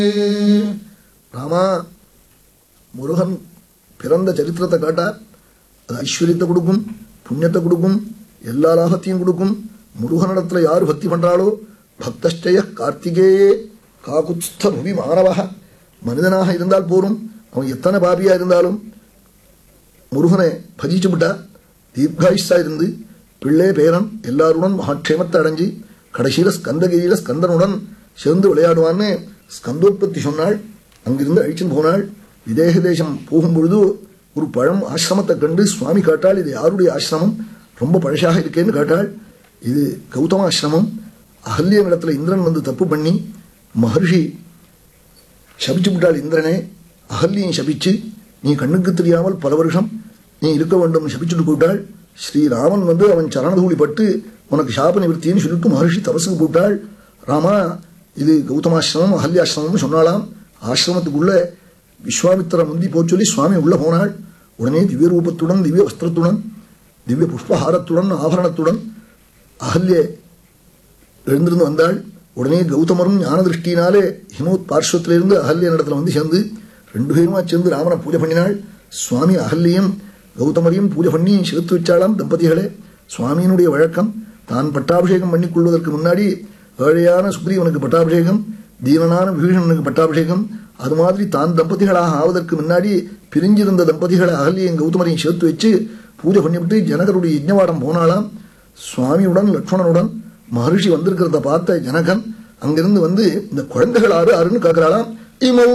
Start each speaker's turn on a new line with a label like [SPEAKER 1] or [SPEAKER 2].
[SPEAKER 1] ராமா முருகன் பிறந்த சரித்திரத்தை காட்டார் அது ஐஸ்வர்யத்தை கொடுக்கும் புண்ணியத்தை கொடுக்கும் எல்லா லாபத்தையும் கொடுக்கும் முருகனிடத்துல யார் பக்தி பண்றாளோ பக்தஷ்டய கார்த்திகேயே காகுத்ஸ்த புவி மாணவக மனிதனாக இருந்தால் போரும் அவன் எத்தனை பாபியா இருந்தாலும் முருகனை பஜிச்சு விட்டா தீர்காயுஷா இருந்து பிள்ளை பேரன் எல்லாருடன் மகாட்சேமத்தை அடைஞ்சு கடைசியில ஸ்கந்தகிரியில ஸ்கந்தனுடன் சேர்ந்து விளையாடுவான்னு ஸ்கந்தோத்பத்தி சொன்னாள் அங்கிருந்து அழிச்சுன்னு போனாள் விதேக தேசம் போகும்பொழுது ஒரு பழம் ஆசிரமத்தை கண்டு சுவாமி காட்டாள் இது யாருடைய ஆசிரமம் ரொம்ப பழசாக இருக்கேன்னு காட்டாள் இது கௌதம ஆசிரமம் அகல்யம் இடத்துல இந்திரன் வந்து தப்பு பண்ணி மகர்ஷி சபிச்சு விட்டாள் இந்திரனே அகல்யையும் சபிச்சு நீ கண்ணுக்கு தெரியாமல் பல வருஷம் நீ இருக்க வேண்டும் சபிச்சுட்டு போட்டாள் ஸ்ரீராமன் வந்து அவன் சரணதூளி பட்டு உனக்கு சாப நிவர்த்தின்னு சொல்லிட்டு மகர்ஷி தபசுக்கு போட்டாள் ராமா இது கௌதமாசிரமம் அகல்யாசிரமம்னு சொன்னாலாம் ஆசிரமத்துக்குள்ள விஸ்வாமித்திர முந்தி போச் சொல்லி சுவாமி உள்ள போனாள் உடனே திவ்ய ரூபத்துடன் திவ்ய வஸ்திரத்துடன் திவ்ய புஷ்பஹாரத்துடன் ஆபரணத்துடன் அகல்ய எழுந்திருந்து வந்தாள் உடனே கௌதமரும் ஞான திருஷ்டினாலே ஹிமோத் பார்ஸ்வத்திலிருந்து அகல்ய இடத்துல வந்து சேர்ந்து ரெண்டு பேருமா சேர்ந்து ராமனை பூஜை பண்ணினாள் சுவாமி அகல்யையும் கௌதமரையும் பூஜை பண்ணி சேர்த்து வச்சாளாம் தம்பதிகளே சுவாமியினுடைய வழக்கம் தான் பட்டாபிஷேகம் பண்ணிக் கொள்வதற்கு முன்னாடி ஏழையான சுக்ரீவனுக்கு பட்டாபிஷேகம் தீனனான விபீஷணனுக்கு பட்டாபிஷேகம் அது மாதிரி தான் தம்பதிகளாக ஆவதற்கு முன்னாடி பிரிஞ்சிருந்த தம்பதிகளை அகல்யையும் கௌதமரையும் சேர்த்து வச்சு பூஜை பண்ணிவிட்டு ஜனகருடைய யஜ்ஞவாடம் போனாலாம் சுவாமியுடன் லக்ஷ்மணனுடன் மகர்ஷி வந்திருக்கிறத பார்த்த ஜனகன் அங்கிருந்து வந்து இந்த குழந்தைகள் ஆறு ஆறுன்னு கேட்கிறாளாம் இமௌ